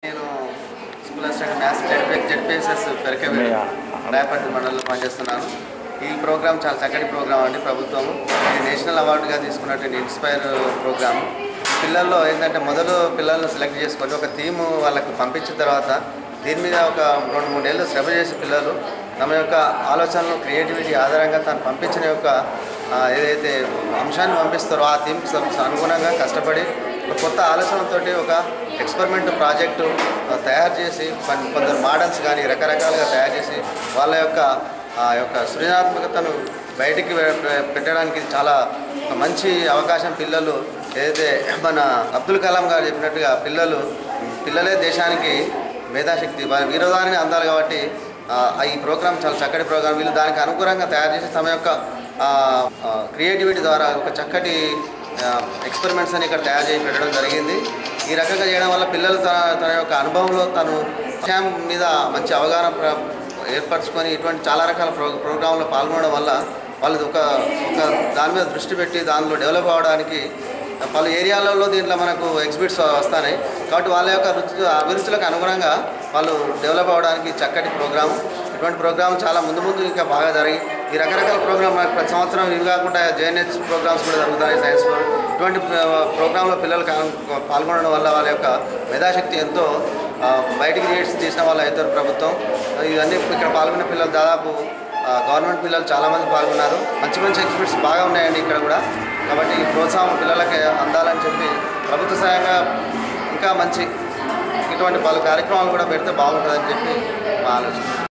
నేను school assistant maths ZP ZPSS Perakave Rayapatti మండలంలో పనిచేస్తున్నాను ఈ ప్రోగ్రామ్ చాలా చక్కటి ప్రోగ్రామ్ అండి ప్రభుత్వం ఇది నేషనల్ అవార్డుగా తీసుకున్నటువంటి ఇన్స్పైర్ ప్రోగ్రామ్ పిల్లల్లో ఏంటంటే మొదలు పిల్లల్ని సెలెక్ట్ చేసుకొని ఒక థీమ్ వాళ్ళకి పంపించిన తర్వాత దీని మీద ఒక రెండు మూడేళ్ళు శ్రమ చేసి పిల్లలు తమ యొక్క ఆలోచనలు క్రియేటివిటీ ఆధారంగా తను పంపించిన యొక్క ఆ, ఏదైతే అంశాన్ని పంపిస్తారో ఆ థీమ్కి అనుగుణంగా కష్టపడి ఒక కొత్త ఆలోచనతోటి ఒక ఎక్స్పెరిమెంట్ ప్రాజెక్టు ఆ, తయారు చేసి కొన్- కొందరు మోడల్స్ కానీ రకరకాలుగా తయారు చేసి వాళ్ళ యొక్క ఆ యొక్క సృజనాత్మకతను బయటికి వె- వె- పెట్టడానికి ఇది చాలా ఒక మంచి అవకాశం పిల్లలు ఏదైతే మన అబ్దుల్ కలాం గారు చెప్పినట్టుగా పిల్లలు పిల్లలే దేశానికి మేధాశక్తి వారి వీరోదాన్ని అందాలి కాబట్టి ఆ, ఈ ప్రోగ్రామ్ చాలా చక్కటి ప్రోగ్రామ్ వీళ్ళు దానికి అనుగుణంగా తయారు చేసి తమ యొక్క క్రియేటివిటీ ద్వారా ఒక చక్కటి ఎక్స్పెరిమెంట్స్ అని ఇక్కడ తయారు చేసి పెట్టడం జరిగింది ఈ రకంగా చేయడం వల్ల పిల్లలు తన తన యొక్క అనుభవంలో తను విషయం మీద మంచి అవగాహన ప్ర- ఏర్పరచుకొని ఇటువంటి చాలా రకాల ప్రో ప్రోగ్రాంలో పాల్గొనడం వల్ల వాళ్ళు ఒక ఒక దాని మీద దృష్టి పెట్టి దానిలో డెవలప్ అవ్వడానికి పలు ఏరియాలలో దీంట్లో మనకు ఎగ్జిబిట్స్ వస్తాయి కాబట్టి వాళ్ళ యొక్క రుచి అభిరుచులకు అనుగుణంగా వాళ్ళు డెవలప్ అవ్వడానికి చక్కటి ప్రోగ్రామ్ ఇటువంటి ప్రోగ్రామ్ చాలా ముందు ముందు ఇంకా బాగా జరిగి ఈ రకరకాల ప్రోగ్రామ్ మనకు ప్రతి సంవత్సరం ఇవి కాకుండా జేఎన్హెచ్ ప్రోగ్రామ్స్ కూడా జరుగుతాయి సైన్స్ ప్రో- ఇటువంటి ప్రోగ్రాంలో పిల్లలు కా- పాల్గొనడం వల్ల వాళ్ళ యొక్క మేధాశక్తి ఎంతో ఆ, బయటికి చేసి తీసిన వాళ్ళు అవుతారు ప్రభుత్వం ఇవన్నీ ఇక్కడ పాల్గొనే పిల్లలు దాదాపు ఆ, గవర్నమెంట్ పిల్లలు చాలామంది పాల్గొన్నారు మంచి మంచి ఎగ్జిబిట్స్ బాగా ఉన్నాయండి ఇక్కడ కూడా కాబట్టి ఈ ప్రోత్సాహం పిల్లలకి అందాలని చెప్పి ప్రభుత్వ సహాయంగా ఇంకా మంచి ఇటువంటి పలు కార్యక్రమాలు కూడా పెడితే బాగుంటుందని చెప్పి మా ఆలోచన